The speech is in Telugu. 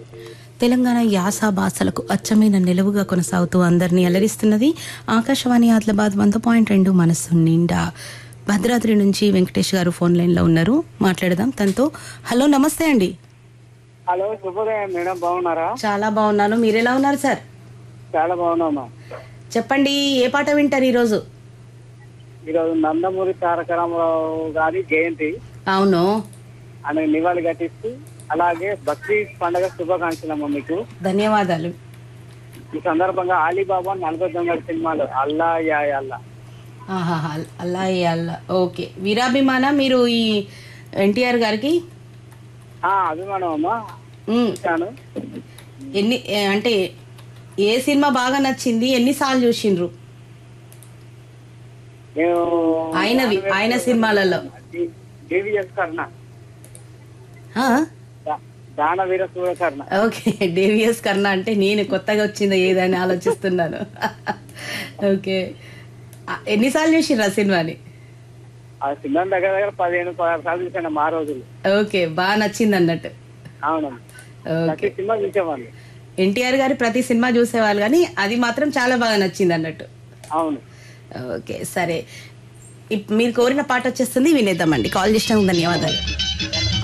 తెలంగాణ యాస భాషలకు అచ్చమైన నిలువుగా కొనసాగుతూ అందరినీ అలరిస్తున్నది ఆకాశవాణి ఆదిలాబాద్ వంద పాయింట్ రెండు మనస్సు నిండా భద్రాద్రి నుంచి వెంకటేష్ గారు ఫోన్ లైన్లో ఉన్నారు మాట్లాడదాం తనతో హలో నమస్తే అండి హలో శుభోదయం మేడం బాగున్నారా చాలా బాగున్నాను మీరు ఎలా ఉన్నారు సార్ చాలా బాగున్నామా చెప్పండి ఏ పాట వింటారు ఈరోజు ఈరోజు నందమూరి తారక రామారావు గారి జయంతి అవును అని నివాళి ఘటిస్తూ అలాగే బక్రీద్ పండుగ శుభాకాంక్షలమ్మ మీకు ధన్యవాదాలు ఈ సందర్భంగా అలీబాబా నలభై తొమ్మిది సినిమాలు అల్లా యా అల్లా ఆహాహా, అల్లా ఏ అల్లా ఓకే వీరాభిమాన మీరు ఈ ఎన్టీఆర్ గారికి ఆ, అభిమానం అమ్మా ఉమ్, ఇచ్చాను ఎన్ని ఏ, అంటే ఏ సినిమా బాగా నచ్చింది ఎన్నిసార్లు చూసిండ్రు నేను ఆయనవి ఆయన సినిమాలలో డివిఎస్ కర్ణ ఆ? దా- దానవీర సూర్యకర్ణ ఓకే డేవియస్ కర్ణ అంటే నేను కొత్తగా వచ్చింది ఏదని ఆలోచిస్తున్నాను ఓకే ఆ, ఎన్నిసార్లు చూసిండ్రు ఆ సినిమాని ఆ సినిమా దగ్గర దగ్గర పదిహేను పదహారు సార్లు చూసాను మా రోజులు ఓకే బాగా నచ్చింది అన్నట్టు అవునమ్మా ఓకే ప్రతి సినిమా చూసేవాళ్ళు ఎన్టీఆర్ గారి ప్రతి సినిమా చూసేవాళ్ళు కానీ అది మాత్రం చాలా బాగా నచ్చింది అన్నట్టు అవును ఓకే సరే ఇప్- మీరు కోరిన పాట వచ్చేస్తుంది వినేద్దామండి కాల్ చేసినందుకు ధన్యవాదాలు